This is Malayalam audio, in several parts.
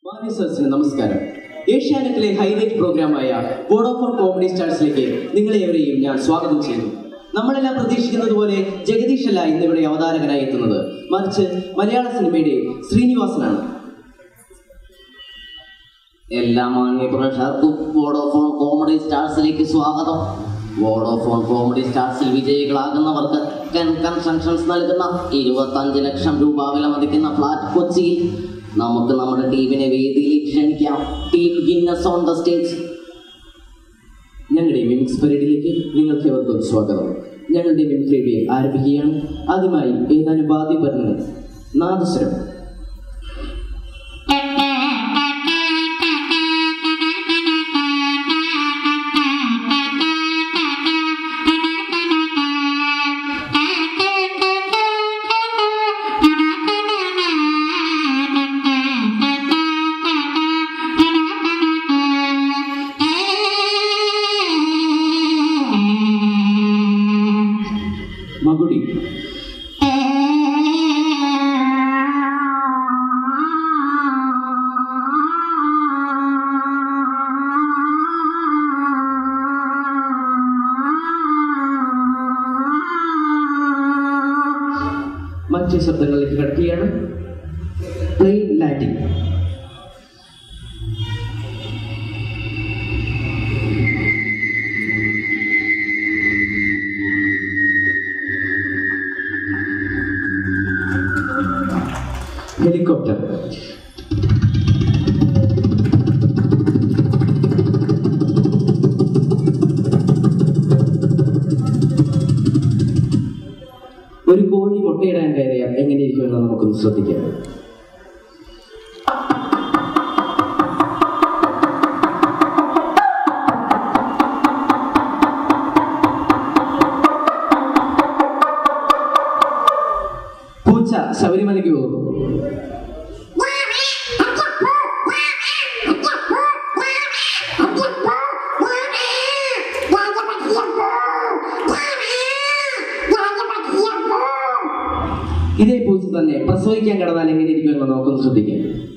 മാന്യസദസ്സിന് നമസ്കാരം ഏഷ്യാനെറ്റിലെ ഹൈലൈറ്റ് പ്രോഗ്രാമായ വോഡോഫോൺ കോമഡി സ്റ്റാർസിലേക്ക് നിങ്ങളെവരെയും ഞാൻ സ്വാഗതം ചെയ്യുന്നു നമ്മളെല്ലാം പ്രതീക്ഷിക്കുന്നത് പോലെ ജഗദീഷ് അല്ല ഇന്നിവിടെ അവതാരകനായി എത്തുന്നത് മറിച്ച് മലയാള സിനിമയുടെ ശ്രീനിവാസനാണ് എല്ലാ മാന്യ പ്രേക്ഷകർക്കും വോഡോഫോൺ കോമഡി സ്റ്റാർസിലേക്ക് സ്വാഗതം വോഡോഫോൺ കോമഡി സ്റ്റാർസിൽ വിജയികളാകുന്നവർക്ക് കെൻ കൺസ്ട്രക്ഷൻസ് നൽകുന്ന ഇരുപത്തഞ്ച് ലക്ഷം രൂപ വില മതിക്കുന്ന ഫ്ലാറ്റ് കൊച്ചിയിൽ നമുക്ക് നമ്മുടെ ടീമിനെ വേദിയിലേക്ക് ക്ഷണിക്കാം team Guinness on the stage ഞങ്ങളുടെ മിമിക്സ് പരേഡിലേക്ക് നിങ്ങൾക്ക് ഏവർക്കും സ്വാഗതം ഞങ്ങളുടെ മിമിക്രി ആരംഭിക്കുകയാണ് ആദ്യമായി ഏതാനും ബാധ്യ പറഞ്ഞത് നാദസ്വരം മകുടി മറ്റ് ശബ്ദങ്ങളിലേക്ക് കിടക്കുകയാണ് പ്ലെയിൻ ലാൻഡിംഗ് ഹെലികോപ്റ്റർ ഒരു കോഴി മുട്ടയിടാൻ കയറിയാൽ എങ്ങനെയിരിക്കുമെന്ന് നമുക്കൊന്ന് ശ്രദ്ധിക്കാം പൂച്ച ശബരിമലയ്ക്ക് പോകുന്നു ഇതേ പൂച്ച തന്നെ പ്രസവിക്കാൻ കിടന്നാൽ എങ്ങനെയിരിക്കുമെന്ന് നമുക്കൊന്ന് ശ്രദ്ധിക്കാം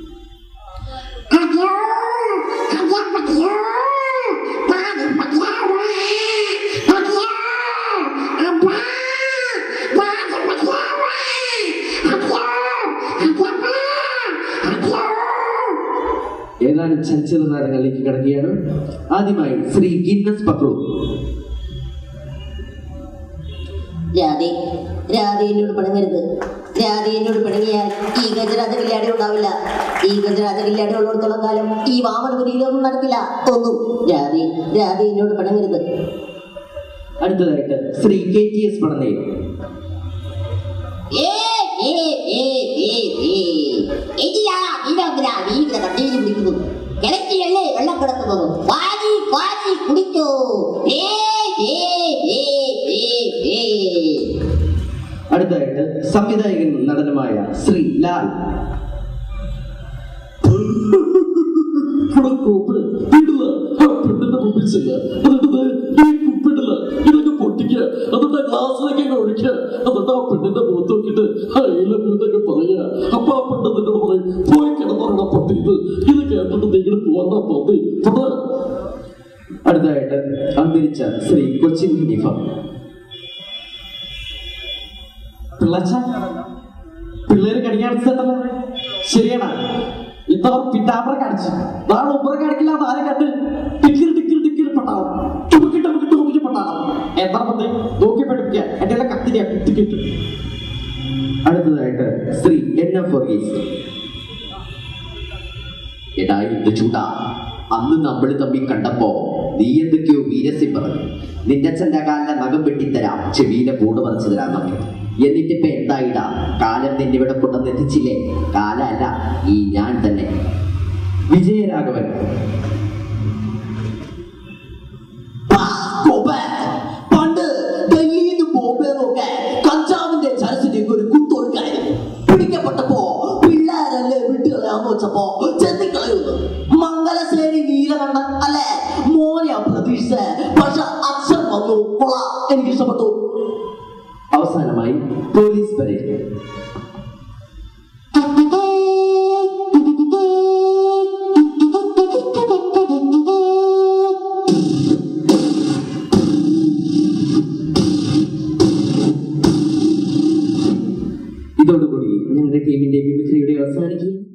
ഏതാനും ചലച്ചിത്ര താരങ്ങളിലേക്ക് കിടക്കുകയാണ് ആദ്യമായി ശ്രീ ഗിന്നസ് പക്രു രാധേ രാധേ എന്നോട് പിണങ്ങരുത് രാധേ എന്നോട് പിണങ്ങിയാൽ ഈ ഗജരാജ കല്യാടി ഉണ്ടാവില്ല ഈ ഗജരാജ കല്യാടി ഉള്ളിടത്തോളം കാലം ഈ വാമനപുരിയിലൊന്നും നടക്കില്ല ഒന്നും രാധേ രാധേ എന്നോട് പിണങ്ങരുത് അടുത്തതായിട്ട് Shri K T S Padannayil ഏ, ഏ, ഏ, ഏ, ഏ. എന്തിനാ നീലവന്തിനാ നീ ഇവിടെ കട്ടീല് പിടിക്കുന്നത് കിണറ്റിയല്ലേ വെള്ളം കിടക്കുന്നത് വാരി വാരി കുടിക്കോ ഏ, ഏ, ഏ, ഏ, ഏ. അടുത്തതായിട്ട് സംവിധായകൻ നടനുമായ ശ്രീ ലാൽ പെണ്ണിന്റെ മുമ്പിൽ ചെല്ലുക എന്നിട്ട് ഈ കുപ്പിടില്ല ഇതൊക്കെ പൊട്ടിക്കുക എന്നിട്ട് ഗ്ലാസ്സിലേക്ക് ഒഴിക്കുക എന്നിട്ട് ആ പെണ്ണിന്റെ മുഖത്ത് നോക്കിയിട്ട് അയലൊക്കെ പറയുക അപ്പൊ ആ പെണ്ണ് നിന്നോട് പറയും പോയി കിടന്നുറങ്ങ പട്ടി ഇത് ഇത് കേട്ടിട്ട് നിങ്ങൾ പോവാ പന്തി പട അടുത്തതായിട്ട് അന്തരിച്ച ശ്രീ കൊച്ചിൻ ഹനീഫ പിള്ളച്ച പിള്ളേര് കടിക്കാടിച്ചതല്ല ശരിയാണ് ഇത്ര പിറ്റാപ്പറ കടിച്ചു നാളെ ഉപ്പറ കടിക്കില്ല ആരെ കണ്ട് ടിക്കിൽ ടിക്കിൽ ടിക്കിൽ പട്ടാളം ടുമുക്കി ടുമുക്കി ടുമുക്കി പട്ടാളം എന്താ പത്ത് നോക്കി പഠിപ്പിക്കുക എന്റെ കത്തിരിയ കുത്തിക്കിട്ടു അടുത്തതായിട്ട് ശ്രീ എൻ എഫ് വർഗീസ് എടാ എന്ത് ചൂടാ അന്ന് നമ്മൾ തമ്മിൽ കണ്ടപ്പോ നീ എന്തൊക്കെയോ വീരസ്യം പറഞ്ഞു നിന്നച്ഛന്റെ കാലിലെ നഖം വെട്ടിത്തരാം ചെവിയിലെ പൂട് പറിച്ചു തരാന്നൊക്കെ എന്നിട്ടിപ്പോ എന്തായിടാ കാലം നിന്നെ ഇവിടെ കൊണ്ടുവന്ന് എത്തിച്ചില്ലേ കാലല്ല ഈ ഞാൻ തന്നെ വിജയരാഘവൻ പണ്ട് ഡൽഹിയിൽ നിന്ന് ബോംബെന്നൊക്കെ കഞ്ചാവിന്റെ ചരസിലേക്ക് ഒരു കുത്തൊഴുക്കായിരുന്നു പിടിക്കപ്പെട്ടപ്പോ പിള്ളേരല്ലേ വിട്ടുകളയാന്ന് വെച്ചപ്പോ ചെത്തിക്കളയുന്നു മംഗലശ്ശേരി നീലകണ്ഠൻ അല്ലെ മോനെ പ്രതീക്ഷിച്ച പക്ഷെ അച്ഛൻ വന്നു കൊള എനിക്ക് ഇഷ്ടപ്പെട്ടു അവസാനമായി പോലീസ് പരേഡ് ഇതോടുകൂടി ഞങ്ങളുടെ ടീമിന്റെ മിമിക്രിയുടെ അവസാനിക്കും